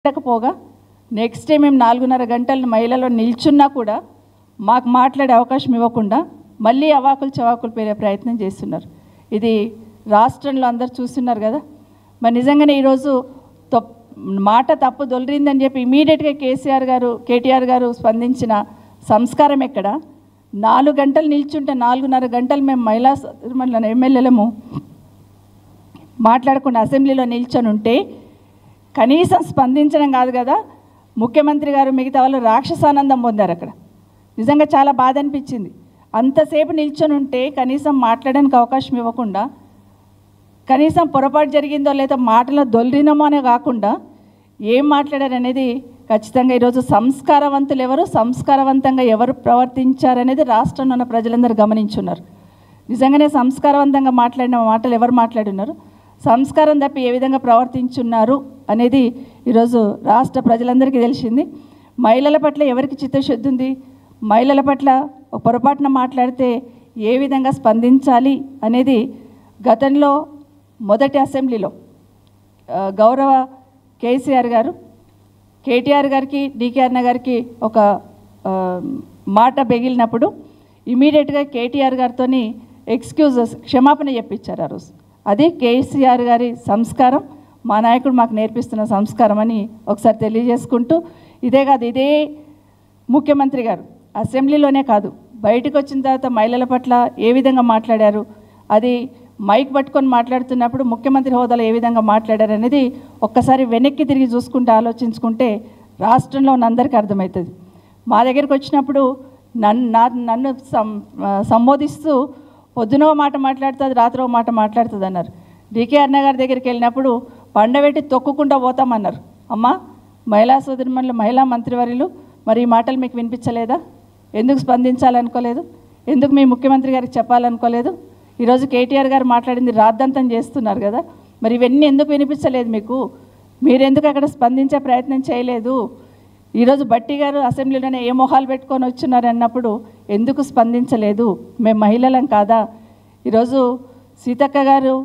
మాట్లాడకపోగా next day మేము నాలుగున్నర గంటలు మహిళలో నిల్చున్నా కూడా మాకు మాట్లాడే అవకాశం ఇవ్వకుండా మళ్ళీ అవాకులు చవాకులు పేరే ప్రయత్నం చేస్తున్నారు ఇది రాష్ట్రంలో అందరు చూస్తున్నారు కదా మరి నిజంగానే ఈరోజు తప్ మాట తప్పు దొలిరిందని చెప్పి ఇమీడియట్గా కేసీఆర్ గారు కేటీఆర్ గారు స్పందించిన సంస్కారం ఎక్కడ నాలుగు గంటలు నిల్చుంటే నాలుగున్నర గంటలు మేము మహిళా మన ఎమ్మెల్యేలము మాట్లాడకుండా అసెంబ్లీలో నిల్చొని ఉంటే కనీసం స్పందించడం కాదు కదా ముఖ్యమంత్రి గారు మిగతా వాళ్ళు రాక్షసానందం పొందారు అక్కడ నిజంగా చాలా బాధ అనిపించింది అంతసేపు నిల్చొని ఉంటే కనీసం మాట్లాడడానికి అవకాశం ఇవ్వకుండా కనీసం పొరపాటు జరిగిందో లేదా మాటలో దొల్లినమో అనే కాకుండా ఏం మాట్లాడారు అనేది ఖచ్చితంగా ఈరోజు సంస్కారవంతులు ఎవరు సంస్కారవంతంగా ఎవరు ప్రవర్తించారనేది రాష్ట్రంలో ఉన్న ప్రజలందరూ గమనించున్నారు నిజంగానే సంస్కారవంతంగా మాట్లాడిన మాటలు ఎవరు మాట్లాడినారు సంస్కారం తప్పి ఏ విధంగా ప్రవర్తించున్నారు అనేది ఈరోజు రాష్ట్ర ప్రజలందరికీ తెలిసింది మహిళల పట్ల ఎవరికి చిత్తశుద్ధి ఉంది మహిళల పట్ల ఒక పొరపాటున మాట్లాడితే ఏ విధంగా స్పందించాలి అనేది గతంలో మొదటి అసెంబ్లీలో ఆ, గౌరవ కేసీఆర్ గారు కేటీఆర్ గారికి డికేఆర్ గారికి ఒక ఆ, మాట బెగిలినప్పుడు ఇమీడియట్గా కేటీఆర్ గారితో ఎక్స్క్యూజెస్ క్షమాపణ చెప్పించారు ఆ రోజు అది కేసీఆర్ గారి సంస్కారం మా నాయకుడు మాకు నేర్పిస్తున్న సంస్కారం అని ఒకసారి తెలియజేసుకుంటూ ఇదే కాదు ఇదే ముఖ్యమంత్రి గారు అసెంబ్లీలోనే కాదు బయటకు వచ్చిన తర్వాత మహిళల పట్ల ఏ విధంగా మాట్లాడారు అది మైక్ పట్టుకొని మాట్లాడుతున్నప్పుడు ముఖ్యమంత్రి హోదాలో ఏ విధంగా మాట్లాడారు అనేది ఒక్కసారి వెనక్కి తిరిగి చూసుకుంటే ఆలోచించుకుంటే రాష్ట్రంలో ఉన్న అందరికీ అర్థమవుతుంది మా దగ్గరికి వచ్చినప్పుడు నన్ను నా నన్ను సం సంబోధిస్తూ పొద్దున ఓ మాట మాట్లాడుతుంది రాత్రి ఓ మాట మాట్లాడుతుంది అన్నారు డికే అన్న గారి దగ్గరికి వెళ్ళినప్పుడు పండబెట్టి తొక్కుకుంటూ పోతామన్నారు అమ్మా మహిళా సోదరిమణులు మహిళా మంత్రివర్యులు మరి ఈ మాటలు మీకు వినిపించలేదా ఎందుకు స్పందించాలనుకోలేదు ఎందుకు మీ ముఖ్యమంత్రి గారికి చెప్పాలనుకోలేదు ఈరోజు కేటీఆర్ గారు మాట్లాడింది రాద్దంతం చేస్తున్నారు కదా మరి ఇవన్నీ ఎందుకు వినిపించలేదు మీకు మీరెందుకు అక్కడ స్పందించే ప్రయత్నం చేయలేదు ఈరోజు బట్టి గారు అసెంబ్లీలోనే ఏ మొహాలు పెట్టుకొని వచ్చున్నారు అన్నప్పుడు ఎందుకు స్పందించలేదు మేము మహిళలం కాదా ఈరోజు సీతక్క గారు